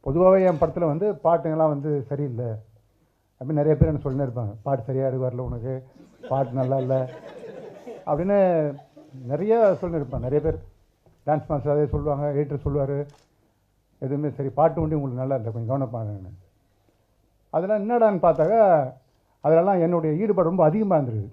பொதுவாகவே என் படத்தில் வந்து பாட்டுங்கெல்லாம் வந்து சரியில்லை அப்படின்னு நிறைய பேர் என்ன சொல்லினே இருப்பாங்க பாட்டு சரியாக எடுக்க வரல உனக்கு பாட்டு நல்லா இல்லை அப்படின்னு நிறைய சொல்லியிருப்பாங்க நிறைய பேர் டான்ஸ் மாஸ்டர் அதே சொல்லுவாங்க எடிட்டர் சொல்லுவார் எதுவுமே சரி பாட்டு உண்டு உங்களுக்கு நல்லா இல்லை கொஞ்சம் கவனிப்பாங்கன்னு அதெல்லாம் என்னடான்னு பார்த்தாக்கா அதிலெல்லாம் என்னுடைய ஈடுபாடு ரொம்ப அதிகமாக இருந்தது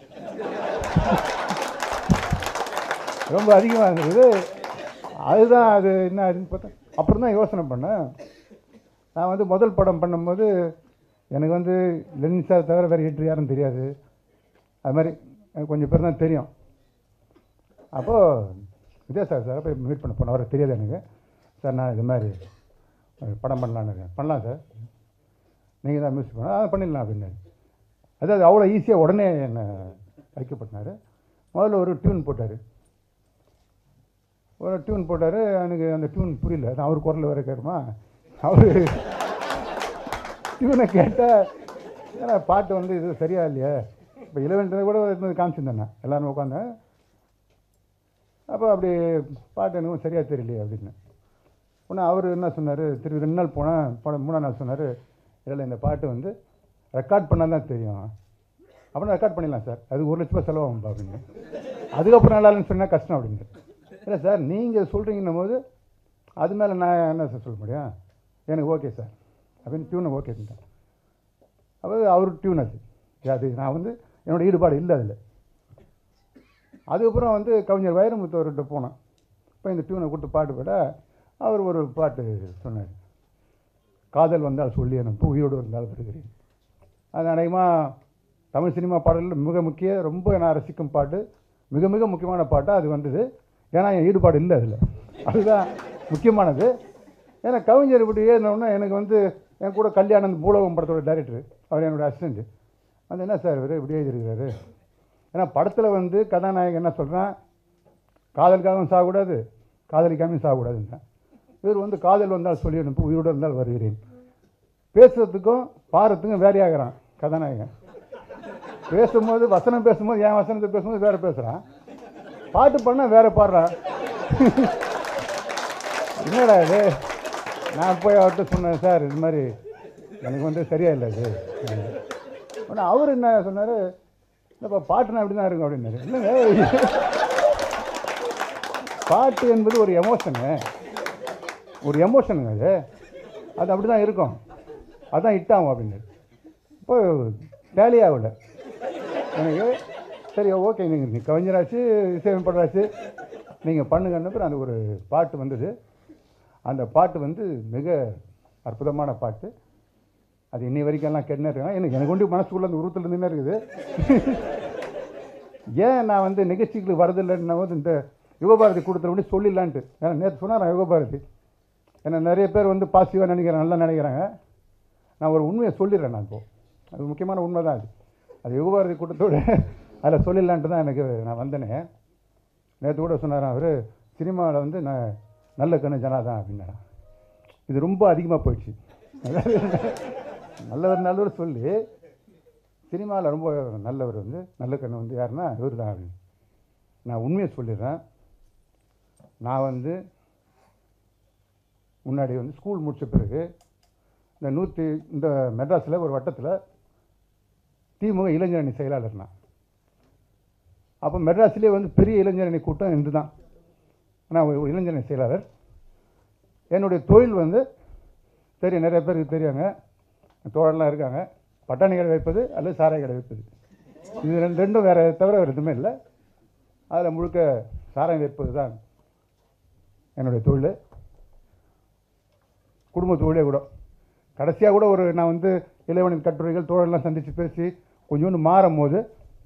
ரொம்ப அதிகமாக இருந்தது அதுதான் அது என்ன ஆச்சுன்னு பார்த்தா அப்புறம் தான் யோசனை பண்ணேன் நான் வந்து முதல் படம் பண்ணும்போது எனக்கு வந்து லெனின் சார் தவிர வேறு எட்டு யாரும் தெரியாது அது மாதிரி எனக்கு கொஞ்சம் பேர் தான் தெரியும் அப்போது விஜய சார் சார் போய் மீட் பண்ண போனேன் அவருக்கு தெரியாது எனக்கு சார் நான் இது மாதிரி அஹ், படம் பண்ணலான்னு இருக்கேன் பண்ணலாம் சார் நீங்கள் தான் மியூசிக் பண்ண அதை பண்ணிடலாம் அப்படின்னு அதாவது அவ்வளோ ஈஸியாக உடனே என்னை வைக்கப்பட்டார் முதல்ல ஒரு டியூன் போட்டார் ஒரு டியூன் போட்டார் எனக்கு அந்த டியூன் புரியல அது அவர் குரல் வேறு கேட்குமா அவர் டியூனை கேட்டால் ஏன்னா பாட்டு வந்து இது சரியா இல்லையா இப்போ இலவென்றது கூட இருந்து காமிச்சிருந்தேன் நான் எல்லாரும் உட்காந்தேன் அப்போ அப்படி பாட்டு எனக்கு சரியாக தெரியலையே அப்படின்னு உடனே அவர் என்ன சொன்னார் திருப்பி ரெண்டு நாள் போனேன் போன மூணாம் நாள் சொன்னார் இல்லை இந்த பாட்டு வந்து ரெக்கார்ட் பண்ணால் தான் தெரியும் அப்படின்னா ரெக்கார்ட் பண்ணிடலாம் சார் அது ஒரு லட்ச ரூபாய் செலவாகும்பா அப்படின்னு அதுக்கப்புறம் நல்லா இல்லைன்னு சொன்னால் கஷ்டம் அப்படின்னு இல்லை சார் நீங்கள் சொல்கிறீங்கன்னும் போது அது மேலே நான் என்ன சார் சொல்ல முடியும் எனக்கு ஓகே சார் அப்படின்னு டியூனை ஓகே பண்ணிட்டேன் அப்போ அவர் டியூன் அது அது நான் வந்து என்னோடய ஈடுபாடு இல்லை அதில் அதுக்கப்புறம் வந்து கவிஞர் வைரமுத்தவர்கிட்ட போனேன் இப்போ இந்த டியூனை கொடுத்து பாட்டு போட அவர் ஒரு பாட்டு சொன்னார் காதல் வந்தால் சொல்லி எனக்கு உயிரோடு இருந்தால் வருகிறேன் அது அநேகமாக தமிழ் சினிமா பாடலில் மிக முக்கிய ரொம்ப நான் ரசிக்கும் பாட்டு மிக மிக முக்கியமான பாட்டாக அது வந்தது ஏன்னா என் ஈடுபாடு இல்லை அதில் அதுதான் முக்கியமானது ஏன்னா கவிஞர் இப்படி ஏறினோடனே எனக்கு வந்து என் கூட கல்யாணம் பூலோகம் படத்தோட டைரக்டர் அவர் என்னோட அசிஸ்டண்ட் அது என்ன சார் இவர் இப்படி எழுதியிருக்கிறாரு ஏன்னா படத்தில் வந்து கதாநாயகன் என்ன சொல்கிறான் காதலுக்காகவும் சாகக்கூடாது காதலிக்காமையும் சாகக்கூடாதுன்னா இவர் வந்து காதல் வந்தால் சொல்லி அனுப்பு உயிரோடு இருந்தால் வருகிறேன் பேசுறதுக்கும் பாடுறதுக்கும் வேறையாகிறான் கதாநாயகன் பேசும்போது வசனம் பேசும்போது என் வசனத்தை பேசும்போது வேற பேசுகிறான் பாட்டு பண்ணால் வேற பாடுறான் என்னடா இது நான் போய் அவர்கிட்ட சொன்னேன் சார் இது மாதிரி எனக்கு வந்து சரியா இல்லை இது ஆனால் அவர் என்ன சொன்னார் இல்லைப்பா பாட்டுனா அப்படி தான் இருக்கும் அப்படின்னாரு இல்லைங்க பாட்டு என்பது ஒரு எமோஷனு ஒரு எமோஷனுங்க அது அது அப்படி தான் இருக்கும் அதான் ஹிட் ஆகும் அப்படின்னு இப்போ டேலி ஆகல எனக்கு சரி ஓகே நீங்கள் நீ கவிஞராச்சு இசையமைப்பாளராச்சு நீங்கள் பண்ணுங்கன்னு அப்புறம் அந்த ஒரு பாட்டு வந்தது அந்த பாட்டு வந்து மிக அற்புதமான பாட்டு அது இன்னை வரைக்கும் எல்லாம் கேட்டுனே இருக்கேன் எனக்கு எனக்கு கொண்டு மனசுக்குள்ள அந்த உருவத்தில் நின்று இருக்குது ஏன் நான் வந்து நிகழ்ச்சிகளுக்கு வரதில்லைன்னா வந்து இந்த யுகபாரதி கொடுத்த முடி சொல்லிடலான்ட்டு ஏன்னா நேற்று சொன்னார் யுகபாரதி ஏன்னா நிறைய பேர் வந்து பாசிட்டிவாக நினைக்கிறாங்க நல்லா நினைக்கிறாங்க நான் ஒரு உண்மையை சொல்லிடுறேன் நான் இப்போ அது முக்கியமான உண்மை தான் அது அது யுகபாரதி கூட்டத்தோடு அதில் சொல்லிடலான்ட்டு தான் எனக்கு நான் வந்தேனே நேற்று கூட சொன்னாராம் அவர் சினிமாவில் வந்து நான் நல்ல கண்ணு ஜனாதான் அப்படின்னாராம் இது ரொம்ப அதிகமாக போயிடுச்சு நல்லவர் நல்லவர் சொல்லி சினிமாவில் ரொம்ப நல்லவர் வந்து நல்ல கண்ணு வந்து யாருன்னா இவர் தான் அப்படின்னு நான் உண்மையை சொல்லிடுறேன் நான் வந்து முன்னாடி வந்து ஸ்கூல் முடித்த பிறகு இந்த நூற்றி இந்த மெட்ராஸில் ஒரு வட்டத்தில் திமுக இளைஞரணி செயலாளர் நான் அப்போ மெட்ராஸ்லேயே வந்து பெரிய இளைஞரணி கூட்டம் இன்று தான் நான் ஒரு இளைஞரணி செயலாளர் என்னுடைய தொழில் வந்து தெரியும் நிறைய பேருக்கு தெரியாங்க தோழர்லாம் இருக்காங்க பட்டாணி கடை வைப்பது அல்லது சாராய கடை வைப்பது இது ரெண்டு ரெண்டும் வேறு தவிர வேறு எதுவுமே இல்லை அதில் முழுக்க சாராயம் வைப்பது தான் என்னுடைய தொழில் குடும்ப தொழிலே கூட கடைசியாக கூட ஒரு நான் வந்து இளைவனின் கட்டுரைகள் தோழர்லாம் சந்தித்து பேசி கொஞ்சோண்டு மாறும் போது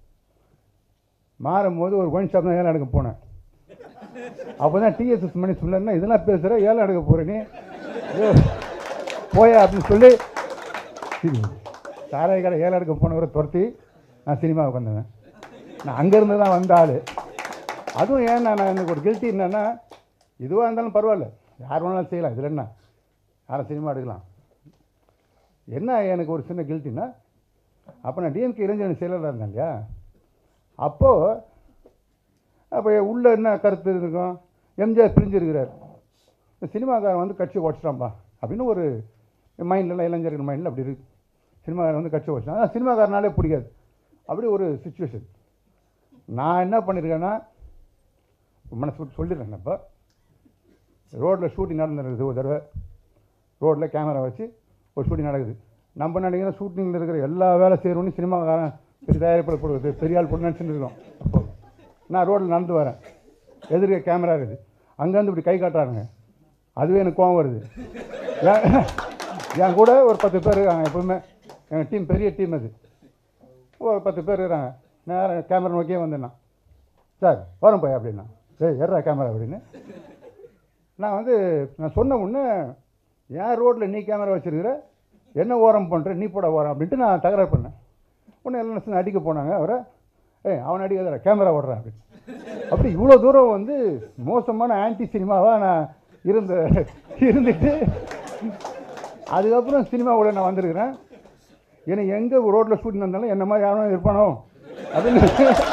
மாறும் போது ஒரு ஒயின் ஷாப் தான் ஏலம் எடுக்க போனேன் அப்போ தான் டிஎஸ்எஸ் மணி சொல்லணும்னா இதெல்லாம் பேசுகிற ஏலம் எடுக்க போகிற நீ ஐயோ, போயா அப்படின்னு சொல்லி சரி, சாராய கடை ஏலம் எடுக்க போனவரை துரத்தி நான் சினிமாவுக்கு வந்தேன் நான் அங்கேருந்து தான் வந்த ஆள் அதுவும் ஏன்னா நான் எனக்கு ஒரு கில்ட்டி என்னன்னா எதுவாக இருந்தாலும் பரவாயில்ல யார் வேணாலும் செய்யலாம் இதில் என்ன யாரும் சினிமா எடுக்கலாம் என்ன எனக்கு ஒரு சின்ன கில்ட்டின்னா அப்போ நான் டிஎம்கே இளைஞர் செயலராக இருந்தேன் இல்லையா அப்போது அப்போ உள்ள என்ன கருத்து இருக்கும் எம்ஜிஆர் பிரிஞ்சிருக்கிறார் இந்த சினிமாக்காரன் வந்து கட்சி உடச்சிட்டான்பா அப்படின்னு ஒரு மைண்டில் இளைஞர்கள் மைண்டில் அப்படி இருக்கு சினிமாக்காரன் வந்து கட்சி வச்சு அதான் சினிமாக்காரனாலே பிடிக்காது அப்படி ஒரு சுச்சுவேஷன் நான் என்ன பண்ணியிருக்கேன்னா மனசு விட்டு சொல்லிடுறேன் இப்போ ரோட்டில் ஷூட்டிங் நடந்துருக்குது ஒரு தடவை ரோட்டில் கேமரா வச்சு ஒரு ஷூட்டிங் நடக்குது நம்ம நினைக்கிற ஷூட்டிங்கில் இருக்கிற எல்லா வேலை செய்கிறோன்னு சினிமாக்காரன் பெரிய தயாரிப்பில் போடுறது பெரிய ஆள் போட்டு நினச்சிட்டு இருக்கோம் அப்போ நான் ரோட்டில் நடந்து வரேன் எதிர்க்க கேமரா இருக்குது அங்கேருந்து இப்படி கை காட்டுறானுங்க அதுவே எனக்கு கோவம் வருது ஏன் என் கூட ஒரு பத்து பேர் இருக்காங்க எப்பவுமே எங்கள் டீம் பெரிய டீம் அது ஒரு பத்து பேர் இருக்கிறாங்க நேரம் கேமரா நோக்கியே வந்தேன் சார் வரும் போய் அப்படின்னா ஏய் எறா கேமரா அப்படின்னு நான் வந்து நான் சொன்ன உடனே என் ரோட்டில் நீ கேமரா வச்சிருக்கிற என்ன ஓரம் பண்ணுற நீ போட ஓரம் அப்படின்ட்டு நான் தகராறு பண்ணேன் உடனே எல்லாம் சேர்ந்து அடிக்க போனாங்க அவரை ஏய் அவன் அடிக்காத கேமரா ஓடுறான் அப்படின்னு அப்படி இவ்வளோ தூரம் வந்து மோசமான ஆன்டி சினிமாவாக நான் இருந்த இருந்துட்டு அதுக்கப்புறம் சினிமாவோட நான் வந்திருக்கிறேன் எனக்கு எங்கே ரோட்டில் ஷூட்டிங் இருந்தாலும் என்ன மாதிரி யாரும் இருப்பானோ அப்படின்னு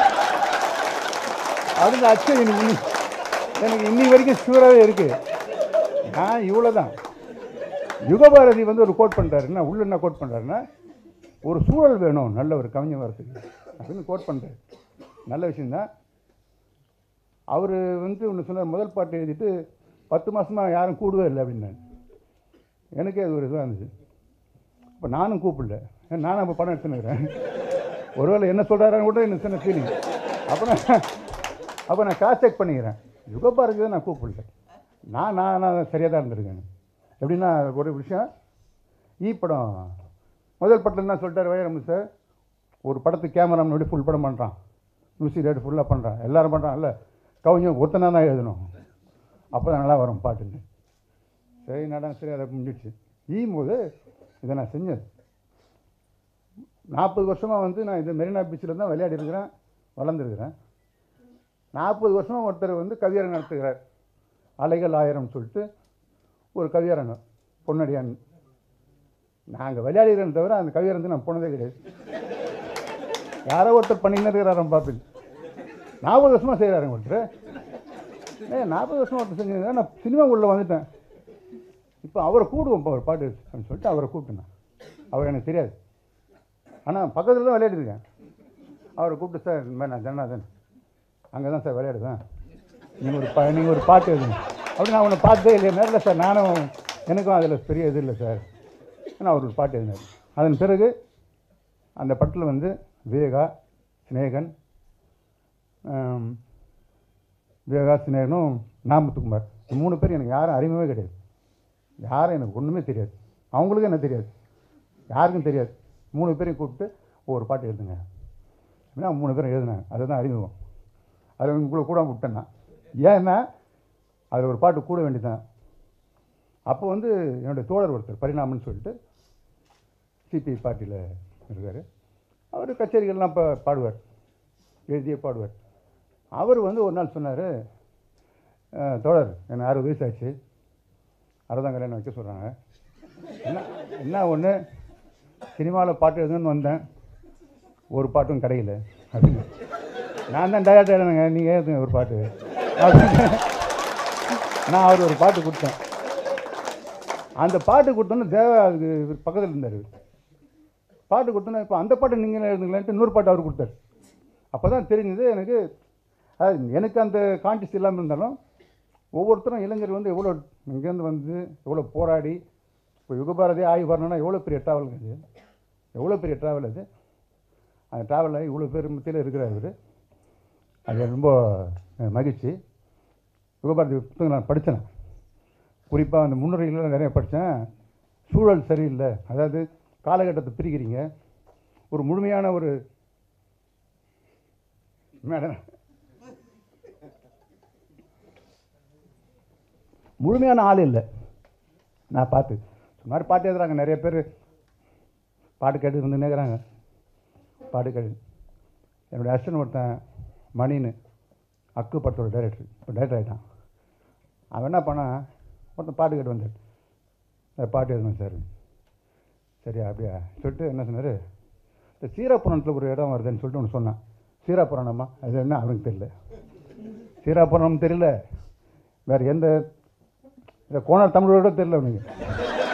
அதுல அச்சம் எனக்கு இன்னி எனக்கு இன்னி வரைக்கும் ஷூராகவே இருக்குது நான் இவ்வளோ தான் யுகபாரதி வந்து ஒரு கோட் பண்ணுறாரு என்ன உள்ள என்ன கோட் பண்ணுறாருன்னா ஒரு சூழல் வேணும் நல்ல ஒரு கவிஞர் வரத்துக்கு அப்படின்னு கோட் பண்ணுறாரு நல்ல விஷயந்தான் அவர் வந்து ஒன்று சொன்னார் முதல் பாட்டு எழுதிட்டு பத்து மாதமாக யாரும் கூடவே இல்லை அப்படின்னாரு எனக்கே அது ஒரு இதாக இருந்துச்சு இப்போ நானும் கூப்பிடல ஏன் நானும் அப்போ படம் எடுத்துனுக்கிறேன் ஒருவேளை என்ன சொல்கிறாருன்னு கூட எனக்கு சின்ன ஃபீலிங் அப்போ நான் அப்போ நான் காசு செக் பண்ணிக்கிறேன் யுகபாரதி தான் நான் கூப்பிடல நான் நான் நான் சரியாக தான் இருந்திருக்கேன் எப்படின்னா ஒரு விஷயம் ஈ படம் முதல் படத்தில் என்ன சொல்லிட்டாரு வைரமு சார் ஒரு படத்துக்கு கேமரா முன்னாடி ஃபுல் படம் பண்ணுறான் மியூசிக் ரேட் ஃபுல்லாக பண்ணுறான் எல்லாரும் பண்ணுறான் இல்லை கவிஞன் ஒருத்தனா தான் எழுதணும் அப்போ தான் நல்லா வரும் பாட்டுன்னு சரி நடம் சரி அதை முடிஞ்சிடுச்சு ஈயும் போது இதை நான் செஞ்சேன் நாற்பது வருஷமாக வந்து நான் இந்த மெரினா பீச்சில் தான் விளையாடி இருக்கிறேன் வளர்ந்துருக்கிறேன் நாற்பது வருஷமாக ஒருத்தர் வந்து கவியரங்கம் நடத்துகிறார் அலைகள் ஆயிரம் சொல்லிட்டு ஒரு கவியரங்கம் பொன்னடியான் நாங்கள் விளையாடுகிறேன் தவிர அந்த கவியரங்கம் நான் போனதே கிடையாது யாரோ ஒருத்தர் பண்ணின்னு இருக்கிறாராம் பாப்பில் நாற்பது வருஷமாக செய்கிறாருங்க ஒருத்தர் ஏ நாற்பது வருஷம் ஒருத்தர் செஞ்சு நான் சினிமா உள்ளே வந்துட்டேன் இப்போ அவரை கூடுவோம் இப்போ ஒரு பாட்டு அப்படின்னு சொல்லிட்டு அவரை கூப்பிட்டேன் அவர் எனக்கு தெரியாது ஆனால் பக்கத்தில் தான் விளையாடிருக்கேன் அவரை கூப்பிட்டு சார் இந்த மாதிரி நான் ஜனநாதன் அங்கே தான் சார் விளையாடுவேன் நீங்கள் ஒரு பா நீங்கள் ஒரு பாட்டு எழுதுங்க அப்படி நான் உன்னை பார்த்ததே இல்லையா நேரில் சார் நானும் எனக்கும் அதில் பெரிய இது இல்லை சார் நான் அவர் ஒரு பாட்டு எழுதினார் அதன் பிறகு அந்த படத்தில் வந்து விவேகா சிநேகன் ஆம், விவேகா சிநேகனும் நாமத்துக்குமார் இந்த மூணு பேர் எனக்கு யாரும் அறிமுகமே கிடையாது யாரும் எனக்கு ஒன்றுமே தெரியாது அவங்களுக்கும் எனக்கு தெரியாது யாருக்கும் தெரியாது மூணு பேரையும் கூப்பிட்டு ஒவ்வொரு பாட்டு எழுதுங்க அப்படின்னா மூணு பேரும் எழுதினாங்க அதுதான் அறிமுகம் அதில் உங்களை கூட விட்டேன் நான் ஏன்னா அதில் ஒரு பாட்டு கூட வேண்டியதான் அப்போ வந்து என்னுடைய தோழர் ஒருத்தர் பரிணாமன்னு சொல்லிட்டு சிபிஐ பார்ட்டியில் இருக்கார் அவர் கச்சேரிகள்லாம் இப்போ பாடுவார் எழுதியே பாடுவார் அவர் வந்து ஒரு நாள் சொன்னார் தோழர் எனக்கு அறுபது வயசு ஆச்சு அறுபதாம் கல்யாணம் வைக்க சொல்கிறாங்க என்ன என்ன ஒன்று சினிமாவில் பாட்டு எழுதுன்னு வந்தேன் ஒரு பாட்டும் கிடைக்கல அப்படின்னு நான் தான் டயர்ட் எழுதுங்க நீங்கள் எழுதுங்க ஒரு பாட்டு அப்படின்னு நான் அவர் ஒரு பாட்டு கொடுத்தேன் அந்த பாட்டு கொடுத்தோன்னே தேவ அதுக்கு இவர் பக்கத்தில் இருந்தார் பாட்டு கொடுத்தோன்னே இப்போ அந்த பாட்டு நீங்கள் எழுதுங்களேன்ட்டு இன்னொரு பாட்டு அவர் கொடுத்தாரு அப்போ தான் தெரிஞ்சது எனக்கு அது எனக்கு அந்த கான்சியஸ் இல்லாமல் இருந்தாலும் ஒவ்வொருத்தரும் இளைஞர் வந்து எவ்வளோ இங்கேருந்து வந்து எவ்வளோ போராடி இப்போ யுகபாரதி ஆய்வு வரணும்னா எவ்வளோ பெரிய ட்ராவலுங்க அது எவ்வளோ பெரிய ட்ராவல் அது அந்த ட்ராவலில் இவ்வளோ பேர் மத்தியில் இருக்கிறார் இவர் அது ரொம்ப அஹ், மகிழ்ச்சி யுகபாரதி புத்தகம் நான் படித்தேன் குறிப்பாக அந்த முன்னுரைகள் நிறைய படித்தேன் சூழல் சரியில்லை அதாவது காலகட்டத்தை பிரிக்கிறீங்க ஒரு முழுமையான ஒரு மேடம் முழுமையான ஆள் இல்லை நான் பார்த்து சுமார் பாட்டு எழுதுறாங்க நிறைய பேர் பாட்டு கேட்டு இருந்து நேர்கிறாங்க பாட்டு கேட்டு என்னுடைய அசிஸ்டன்ட் ஒருத்தன் மணின்னு அக்கு படத்தோட டைரக்டர் இப்போ டைரக்டர் ஆகிட்டான் அவன் என்ன பண்ணான் ஒருத்தன் பாட்டு கேட்டு வந்தார் "சார், பாட்டு எழுதணும் சார் சரியா அப்படியா சொல்லிட்டு என்ன சொன்னார் இந்த சீராபுராணத்தில் ஒரு இடம் வருதுன்னு சொல்லிட்டு ஒன்று சொன்னான் சீராபுராணமா அது என்ன அவனுக்கு தெரியல சீராபுராணம் தெரியல வேறு எந்த இந்த கோணர் தமிழோட தெரியல அவனுக்கு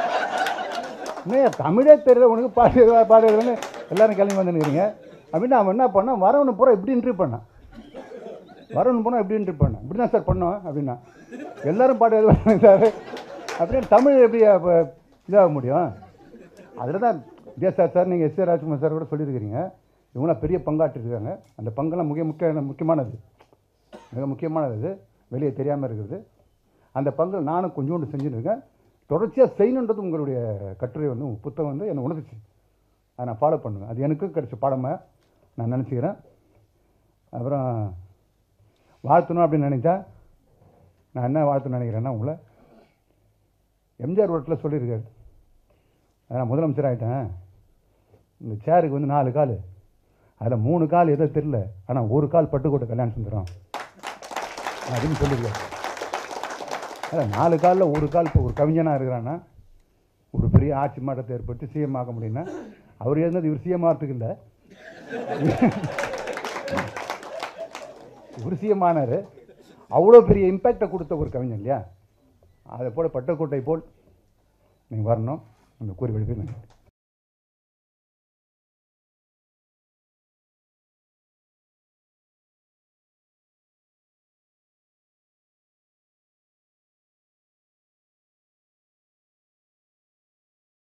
இன்னும் தமிழே தெரியல உனக்கு பாட்டு எழுத- பாட்டு எழுதுன்னு எல்லாரும் கிளம்பி வந்துருக்கிறீங்க அப்படின்னு அவன் என்ன பண்ணான் வரவனு பூரா இப்படி இன்ட்ரி பண்ணான் வரவனு போனால் எப்படி இன்ட்ரி பண்ணான் இப்படி தான் சார் பண்ணோம் அப்படின்னா எல்லாரும் பாட்டு எழுதுவாங்க சார் அப்படின்னு தமிழ் எப்படி அப்போ இதாக முடியும் அதில் தான் வித்யா சார் சார் நீங்கள் எஸ் ஏ ராஜ்குமார் சார் கூட சொல்லியிருக்கிறீங்க இவங்களாம் பெரிய பங்காற்றிருக்காங்க அந்த பங்கெல்லாம் முக்கிய முக்கிய முக்கியமானது மிக முக்கியமானது அது வெளியே தெரியாமல் இருக்கிறது அந்த பங்கில் நானும் கொஞ்சோண்டு செஞ்சுருக்கேன் தொடர்ச்சியாக செய்யணுன்றது உங்களுடைய கட்டுரை வந்து உங்க புத்தகம் வந்து என்னை உணர்த்துச்சு அதை நான் ஃபாலோ பண்ணுவேன் அது எனக்கும் கிடைச்ச பாடமாக நான் நினச்சிக்கிறேன் அப்புறம் வாழ்த்தணும் அப்படின்னு நினைச்சா நான் என்ன வாழ்த்தணும்னு நினைக்கிறேன்னா உங்களை எம்ஜிஆர் ரோட்டில் சொல்லியிருக்காரு நான் முதலமைச்சர் ஆகிட்டேன் இந்த சேருக்கு வந்து நாலு கால் அதில் மூணு கால் எதோ தெரில ஆனால் ஒரு கால் பட்டுக்கோட்டை கல்யாணம் சுந்தரம் அப்படின்னு சொல்லியிருக்காரு அதான் நாலு காலில் ஒரு கால் இப்போ ஒரு கவிஞனாக இருக்கிறான்னா ஒரு பெரிய ஆட்சி மாற்றத்தை ஏற்படுத்தி சிஎம் ஆக முடியும்னா அவர் இருந்தது இவர் சிஎம் ஆகிறதுக்கு இல்லை இவர் சிஎம் ஆனார் அவ்வளோ பெரிய இம்பேக்டை கொடுத்த ஒரு கவிஞன் இல்லையா அதை போல் பட்டுக்கோட்டை போல் நீங்கள் வரணும் அந்த கூறி விடுப்பு நன்றி